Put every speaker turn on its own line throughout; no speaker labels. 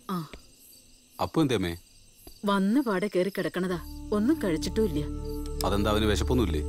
ആ
അപ്പൊ എന്തേമ്മേ
വന്ന പാടെ കയറി കിടക്കണതാ ഒന്നും കഴിച്ചിട്ടുമില്ല
അതെന്താ അവന് വിശപ്പൊന്നുമില്ലേ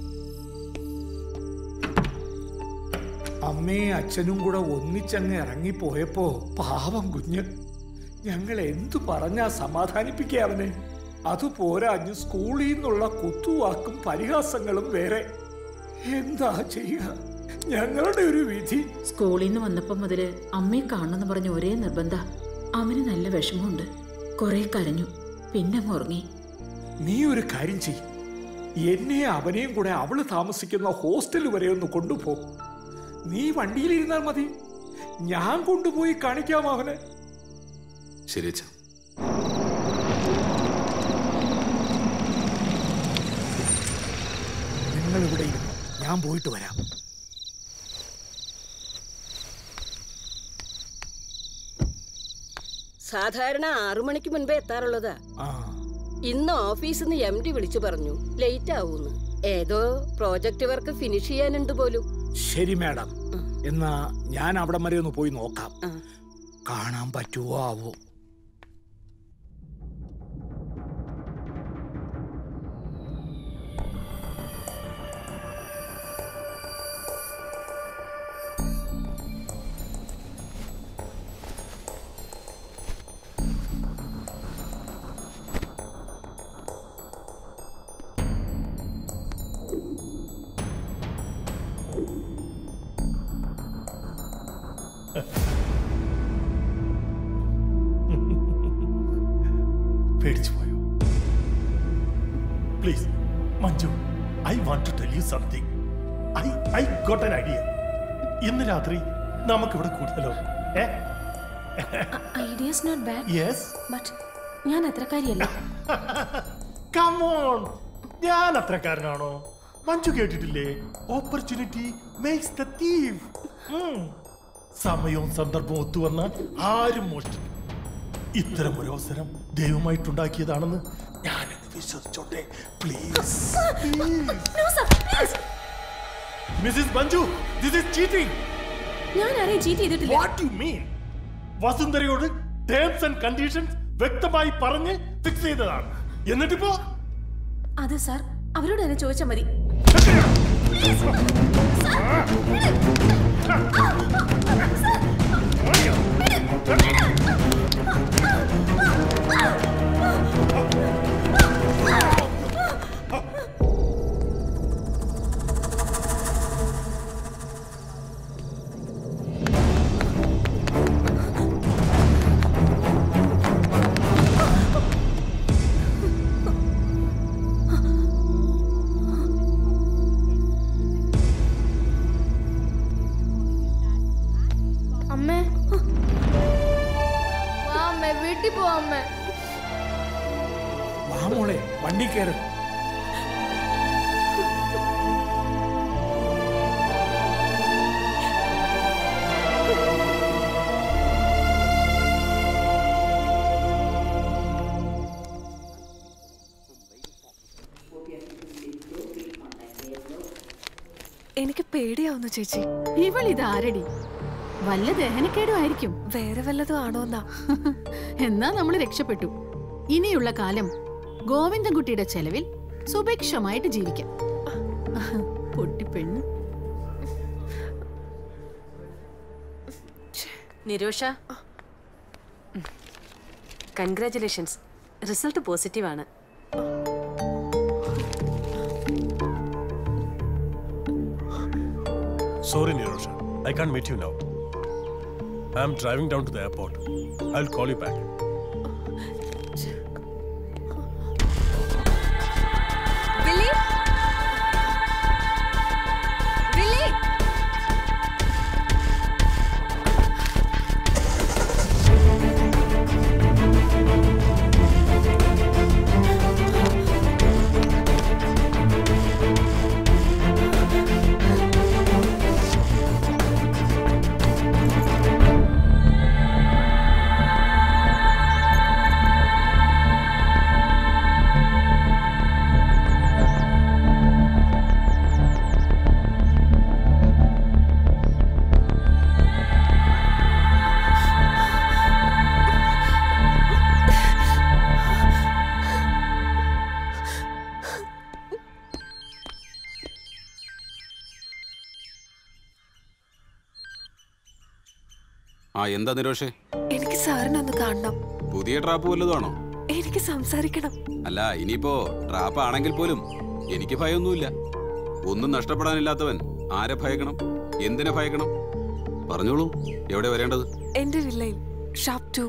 അമ്മയും അച്ഛനും കൂടെ ഒന്നിച്ചങ്ങ് ഇറങ്ങിപ്പോയപ്പോ പാവം കുഞ്ഞ് ഞങ്ങൾ എന്തു പറഞ്ഞാ സമാധാനിപ്പിക്കുക അവനെ അതുപോരാഞ്ഞ് സ്കൂളിൽ നിന്നുള്ള കുത്തുവാക്കും പരിഹാസങ്ങളും വേറെ എന്താ ചെയ്യുക ഞങ്ങളുടെ ഒരു വിധി
സ്കൂളിൽ നിന്ന് വന്നപ്പം മുതല് അമ്മയെ കാണണമെന്ന് പറഞ്ഞ ഒരേ നിർബന്ധ അവന് നല്ല വിഷമമുണ്ട് കുറെ കരഞ്ഞു പിന്നെ അങ്ങ് ഉറങ്ങി
നീ ഒരു കാര്യം ചെയ് എന്നെ അവനെയും കൂടെ അവള് താമസിക്കുന്ന ഹോസ്റ്റൽ വരെ ഒന്ന് കൊണ്ടുപോ നീ വണ്ടിയിലിരുന്നാൽ മതി ഞാൻ കൊണ്ടുപോയി കാണിക്കാം അവനെ
ശരി അച്ഛാ
നിങ്ങൾ ഇവിടെ ഇരുന്നു ഞാൻ പോയിട്ട് വരാം
സാധാരണ ആറു മണിക്ക് മുൻപേ എത്താറുള്ളതാ
ആ
ഇന്ന് ഓഫീസിൽ നിന്ന് എം ഡി വിളിച്ചു പറഞ്ഞു ലേറ്റ് ആവൂന്ന് ഏതോ പ്രോജക്റ്റ് വർക്ക് ഫിനിഷ് ചെയ്യാനുണ്ട് പോലും
ശരി മാഡം എന്നാ ഞാൻ അവിടം വരെ ഒന്ന് പോയി നോക്കാം
ആ.
കാണാൻ പറ്റുമോ ആവോ
പേടിച്ചു പോയോ please Manju I want to tell you something I I got an idea ഇന്ന് രാത്രി നമുക്കിവിടെ കൂടുതലോ a
idea is not bad
yes
but ഞാൻ അത്രക്കാരിയല്ല
കമോൺ ഞാൻ അത്രക്കാരനാണോ മഞ്ജു കേട്ടിട്ടില്ലേ ഓപ്പർച്യൂണിറ്റി മേക്സ് ദ തീവ് സമയവും സന്ദർഭവും ഒത്തുവന്നാൽ ആരും മോഷ്ടിക്കും ഇത്തരം ഒരു അവസരം ദൈവമായിട്ടുണ്ടാക്കിയതാണെന്ന് ഞാനങ്ങ് വിശ്വസിച്ചോട്ടെ please Mrs Manju this is cheating
ഞാൻ ആരെയും ചീറ്റ് ചെയ്തിട്ടില്ല
വാട്ട് യു മീൻ വസുന്ധരയോട് ടേംസ് ആൻഡ് കണ്ടീഷൻസ് വ്യക്തമായി പറഞ്ഞ് ഫിക്സ് ചെയ്തതാണ് എന്നിട്ടിപ്പോ
അത് സാർ അവരോട് തന്നെ ചോദിച്ചാൽ മതി
അമ്മേ വാ അമ്മേ വീട്ടിൽ പോവാ അമ്മേ
വാ മോളെ വണ്ടി കയറ്
എനിക്ക് പേടിയാവുന്നു ചേച്ചി
ഇവൾ ഇത് ആരടി വല്ല ദഹനക്കേടും ആയിരിക്കും
വേറെ വല്ലതും ആണോന്നാ
എന്നാ നമ്മൾ രക്ഷപ്പെട്ടു ഇനിയുള്ള കാലം ഗോവിന്ദൻകുട്ടിയുടെ ചെലവിൽ സുഭിക്ഷമായിട്ട് ജീവിക്കാം പൊട്ടിപ്പെണ്ണ്
നിരോഷ കൺഗ്രാറ്റുലേഷൻസ് റിസൾട്ട് പോസിറ്റീവ് ആണ്
Sorry, Nirosha. I can't meet you now. I'm driving down to the airport. I'll call you back.
Willy Willy
ആ
ആ എന്താ നിരോഷേ
എനിക്ക് സാറിനെ ഒന്ന് കാണണം
പുതിയ ട്രാപ്പ് വല്ലതുമാണോ
എനിക്ക് സംസാരിക്കണം
അല്ല ഇനിയിപ്പോ ട്രാപ്പ് ആണെങ്കിൽ പോലും എനിക്ക് ഭയമൊന്നുമില്ല ഒന്നും നഷ്ടപ്പെടാനില്ലാത്തവൻ ആരെ ഭയക്കണം എന്തിനെ ഭയക്കണം പറഞ്ഞോളൂ എവിടെ വരേണ്ടത്
എന്റെ വില്ലയിൽ ഷാപ്പ് ടു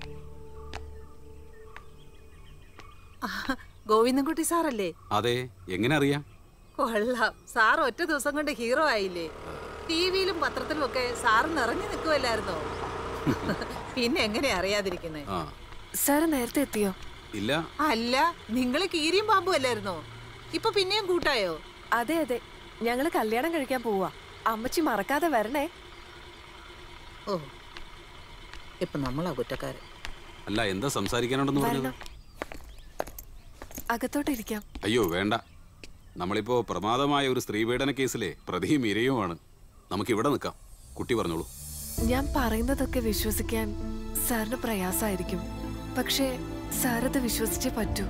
ഗോവിന്ദൻകുട്ടി സാറല്ലേ
അതെ എങ്ങനെ അറിയാം
കൊള്ളാം സാർ ഒറ്റ ദിവസം കൊണ്ട് ഹീറോ ആയില്ലേ ടിവിയിലും പത്രത്തിലും ഒക്കെ സാർ നിറഞ്ഞു നിൽക്കുമല്ലായിരുന്നോ പിന്നെ എങ്ങനെ അറിയാതിരിക്കുന്നേ
ആ
സാറ് നേരത്തെ എത്തിയോ
ഇല്ല
അല്ല നിങ്ങള് കീരിയും പാമ്പും അല്ലായിരുന്നോ ഇപ്പൊ പിന്നെയും കൂട്ടായോ
അതെ അതെ ഞങ്ങള് കല്യാണം കഴിക്കാൻ പോവാ അമ്മച്ചി മറക്കാതെ വരണേ
ഓ ഇപ്പൊ നമ്മളാ കുറ്റക്കാരൻ
അല്ല എന്താ സംസാരിക്കാനുണ്ടെന്ന് പറഞ്ഞത്
വരണം അകത്തോട്ടിരിക്കാം
അയ്യോ വേണ്ട നമ്മളിപ്പോ പ്രമാദമായ ഒരു സ്ത്രീപീഡന കേസിലെ പ്രതിയും ഇരയുമാണ് നമുക്ക് ഇവിടെ നിൽക്കാം കുട്ടി പറഞ്ഞോളൂ
ഞാൻ പറയുന്നതൊക്കെ വിശ്വസിക്കാൻ സാറിന് പ്രയാസമായിരിക്കും പക്ഷേ സാറത് വിശ്വസിച്ചേ പറ്റൂ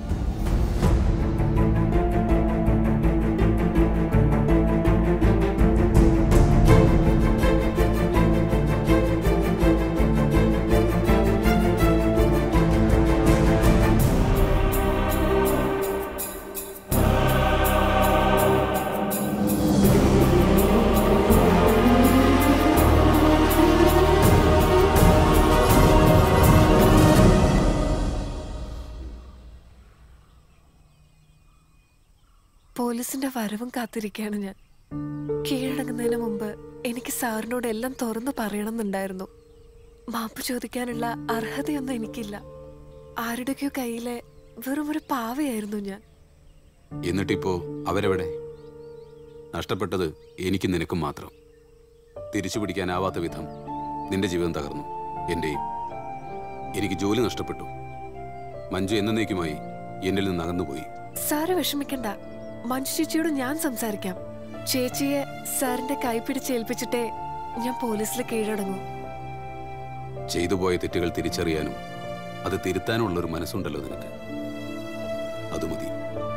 പോലീസിന്റെ വരവും കാത്തിരിക്കുകയാണ് ഞാൻ കീഴടങ്ങുന്നതിന് മുമ്പ് എനിക്ക് സാറിനോട് എല്ലാം തുറന്നു പറയണമെന്നുണ്ടായിരുന്നു മാപ്പ് ചോദിക്കാനുള്ള അർഹതയൊന്നും എനിക്കില്ല ആരുടെയൊക്കെയോ കയ്യിലെ വെറും ഒരു പാവയായിരുന്നു ഞാൻ
എന്നിട്ടിപ്പോ അവരെവിടെ നഷ്ടപ്പെട്ടത് എനിക്ക് നിനക്കും മാത്രം തിരിച്ചു പിടിക്കാനാവാത്ത വിധം നിന്റെ ജീവിതം തകർന്നു എന്റെയും എനിക്ക് ജോലി നഷ്ടപ്പെട്ടു മഞ്ജു എന്നേക്കുമായി എന്നിൽ നിന്ന് അകന്നുപോയി
സാറ് വിഷമിക്കണ്ട മഞ്ജു ചേച്ചിയോട് ഞാൻ സംസാരിക്കാം ചേച്ചിയെ സാറിന്റെ കൈ പിടിച്ചേൽപ്പിച്ചിട്ടേ ഞാൻ പോലീസിൽ കീഴടങ്ങൂ
ചെയ്തു പോയ തെറ്റുകൾ തിരിച്ചറിയാനും അത് തിരുത്താനുള്ള ഒരു മനസ്സുണ്ടല്ലോ നിനക്ക് അത് മതി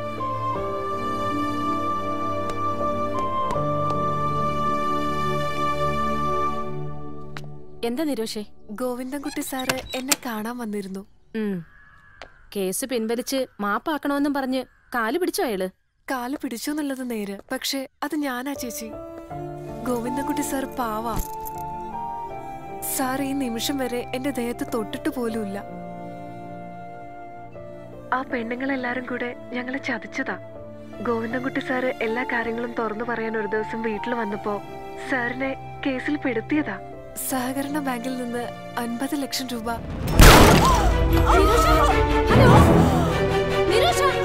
എന്താ നിരോഷേ
ഗോവിന്ദൻകുട്ടി സാറ് എന്നെ കാണാൻ വന്നിരുന്നു
ഉം. കേസ് പിൻവലിച്ച് മാപ്പാക്കണമെന്നും പറഞ്ഞ് കാല് പിടിച്ചോ അയാള്
കാല് പിടിച്ചു എന്നുള്ളത് നേര് പക്ഷെ അത് ഞാനാ ചേച്ചി ഗോവിന്ദൻകുട്ടി സാർ പാവാ സാർ ഈ നിമിഷം വരെ എന്റെ ദേഹത്ത് തൊട്ടിട്ട് പോലുമില്ല ആ പെണ്ണുങ്ങളെല്ലാരും കൂടെ ഞങ്ങളെ ചതിച്ചതാ ഗോവിന്ദൻകുട്ടി സാറ് എല്ലാ കാര്യങ്ങളും തുറന്നു പറയാൻ ഒരു ദിവസം വീട്ടിൽ വന്നപ്പോ സാറിനെ കേസിൽ പെടുത്തിയതാ സഹകരണ ബാങ്കിൽ നിന്ന് അൻപത് ലക്ഷം രൂപ
നിരോഷ